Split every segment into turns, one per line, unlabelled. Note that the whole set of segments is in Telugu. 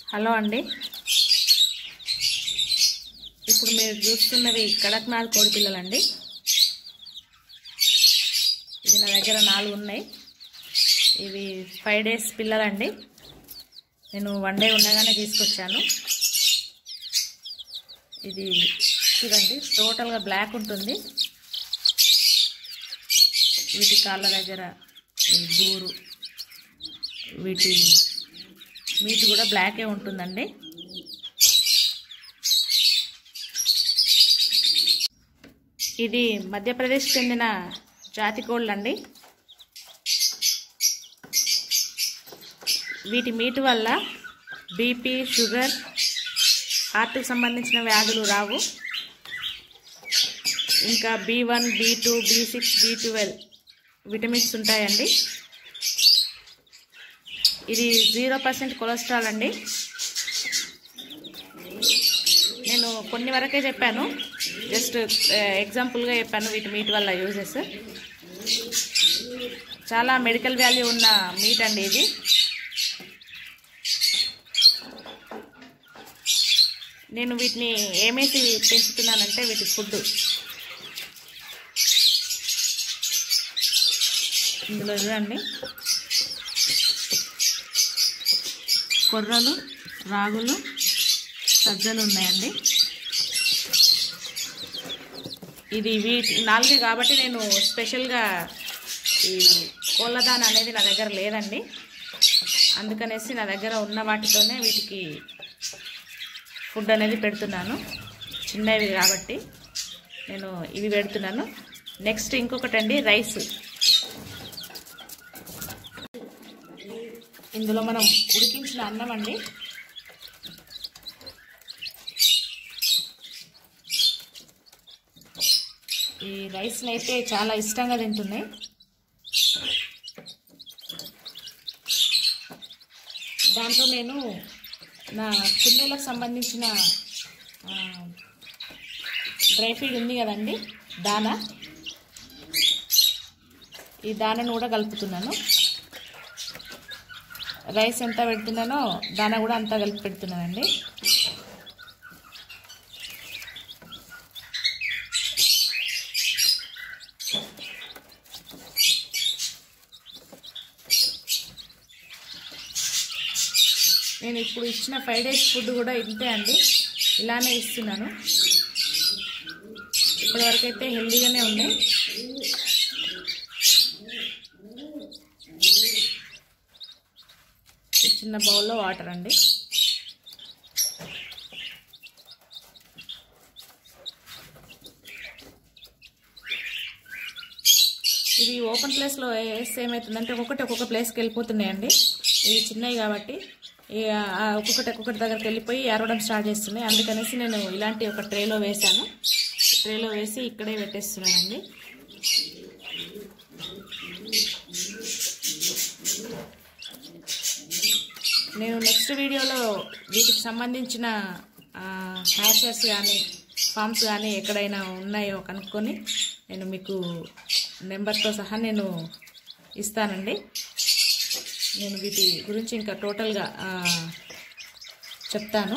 హలో అండి ఇప్పుడు మీరు చూస్తున్నవి కడక్నాథ్ కోడి పిల్లలండి ఇది నా దగ్గర నాలుగు ఉన్నాయి ఇవి ఫైవ్ డేస్ పిల్లలండి నేను వన్ డే ఉండగానే తీసుకొచ్చాను ఇది చూడండి టోటల్గా బ్లాక్ ఉంటుంది వీటి కాళ్ళ దగ్గర ఈ బూరు వీటి మీట్ కూడా బ్లాకే ఉంటుందండి ఇది మధ్యప్రదేశ్ చెందిన జాతి కోళ్ళండి వీటి మీట్ వల్ల బీపీ షుగర్ హార్ట్కి సంబంధించిన వ్యాధులు రావు ఇంకా B one B two B six B twelve vitamins ఉంటాయండి ఇది జీరో పర్సెంట్ కొలెస్ట్రాల్ అండి నేను కొన్ని వరకే చెప్పాను జస్ట్ ఎగ్జాంపుల్గా చెప్పాను వీటి మీట్ వల్ల యూజెస్ చాలా మెడికల్ వాల్యూ ఉన్న మీట్ అండి ఇది నేను వీటిని ఏమేసి పెంచుతున్నానంటే వీటి ఫుడ్ ఇందులో చూడండి కొర్రలు రాగులు సజ్జలు ఉన్నాయండి ఇది వీటి నాలుగే కాబట్టి నేను స్పెషల్గా ఈ కోళ్ళదాన అనేది నా దగ్గర లేదండి అందుకనేసి నా దగ్గర ఉన్న వాటితోనే వీటికి ఫుడ్ అనేది పెడుతున్నాను చిన్నవి కాబట్టి నేను ఇవి పెడుతున్నాను నెక్స్ట్ ఇంకొకటి అండి రైస్ ఇందులో మనం ఉడికించిన అన్నం అండి ఈ రైస్ని అయితే చాలా ఇష్టంగా తింటున్నాయి దాంట్లో నేను నా కుందేలకు సంబంధించిన డ్రై ఫీడ్ ఉంది కదండి దానా ఈ దానను కూడా కలుపుతున్నాను రైస్ ఎంత పెడుతున్నానో దాన కూడా అంతా కలిపి పెడుతున్నానండి నేను ఇప్పుడు ఇచ్చిన ఫైవ్ డేస్ ఫుడ్ కూడా ఇంతే అండి ఇలానే ఇస్తున్నాను ఇప్పటివరకు అయితే హెల్దీగానే ఉన్నాయి చిన్న బౌల్లో వాటర్ అండి ఇది ఓపెన్ ప్లేస్లో వేస్తే ఏమవుతుందంటే ఒక్కొక్కటి ఒక్కొక్క ప్లేస్కి వెళ్ళిపోతున్నాయండి ఇవి చిన్నవి కాబట్టి ఒక్కొక్కటి ఒక్కొక్కటి దగ్గరికి వెళ్ళిపోయి ఏరవడం స్టార్ట్ చేస్తున్నాయి అందుకనేసి నేను ఇలాంటి ఒక ట్రేలో వేసాను ట్రేలో వేసి ఇక్కడే పెట్టేస్తున్నానండి నేను నెక్స్ట్ వీడియోలో వీటికి సంబంధించిన హ్యాషర్స్ కానీ ఫామ్స్ కానీ ఎక్కడైనా ఉన్నాయో కనుక్కొని నేను మీకు నెంబర్తో సహా నేను ఇస్తానండి నేను వీటి గురించి ఇంకా టోటల్గా చెప్తాను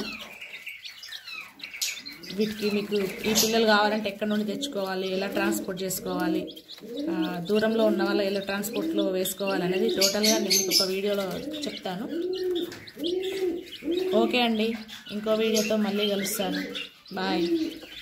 వీటికి మీకు ఈ పిల్లలు కావాలంటే ఎక్కడి నుండి తెచ్చుకోవాలి ఎలా ట్రాన్స్పోర్ట్ చేసుకోవాలి దూరంలో ఉన్న వాళ్ళు ఎలా ట్రాన్స్పోర్ట్లో వేసుకోవాలి అనేది టోటల్గా నేను ఇంకొక వీడియోలో చెప్తాను ఓకే అండి ఇంకో వీడియోతో మళ్ళీ కలుస్తాను బాయ్